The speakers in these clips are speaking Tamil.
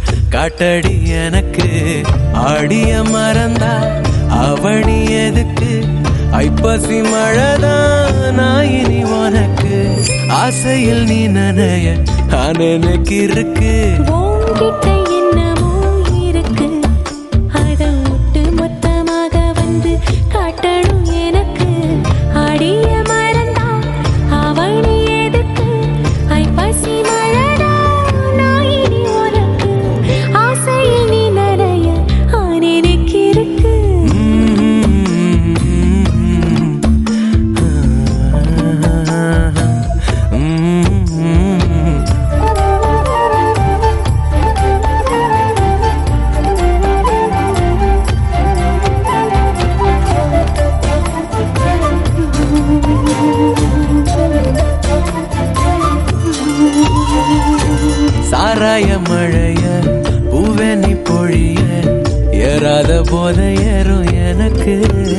காட்டடி எனக்கு ஆடிய மறந்தா அவனி எதுக்கு ஐப்பசி மழைதான் நான் இனி உனக்கு ஆசையில் நீ நனைய நான் எனக்கு இருக்கு உன்கிட்ட என்னமோ இருக்கு அத ஒட்டு மொத்தமாக வந்து காட்டணும் எனக்கு அடிய மறந்தா அவனி எதுக்கு ஐ பசி மழடா நான் இனி உனக்கு ஆசையில் நீ நனைய ஆன் எனக்கு இருக்கு சாராய மழைய பூவெனி பொழிய ஏறாத போத ஏறும் எனக்கு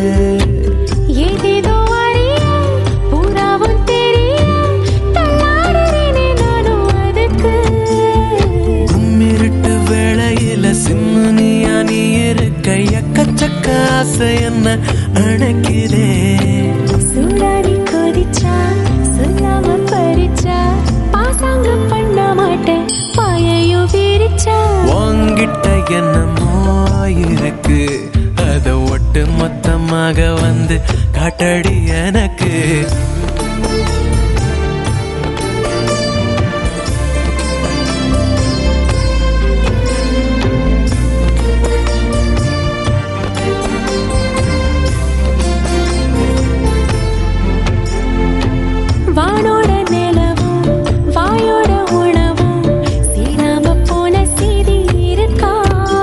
ஏதேதோ அறிய பூராவும் தெரிய தள்ளாடுறேனே நானும் அதுக்கு கும்மிருட்டு வேளையில சிம்முனியா நீ இருக்க எக்கச்சக்க ஆசை என்ன அணைக்குதே சூடாடி கொதிச்சா சொல்லாம பறிச்சா பாசாங்க பண்ண மாட்டேன் பாயையும் பிரிச்சா உன்கிட்ட என்னமோ இருக்கு அத ஒட்டு மொத்தமாக வந்து காட்டடி எனக்கு வானோட நிலவும் வாயோட உணவும் சீராம போன செய்தி இருக்கா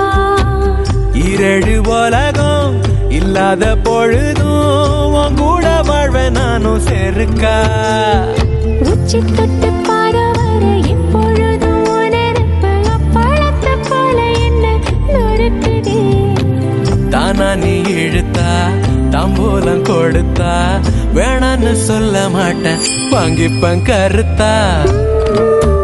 இரடு உலகம் இல்லாத பொழுதும் உன் கூட வாழ்வேன் நானும் செருக்கா உச்சி தொட்டு பார வர எப்பொழுதும் உணர்ப்பு அப்பளத்தை போல என்ன நொறுக்குதே தானா நீ இழுத்தா தாம்பூலம் கொடுத்தா வேணான்னு சொல்ல மாட்டேன் வாங்கிப்பேன் கருத்தா உம்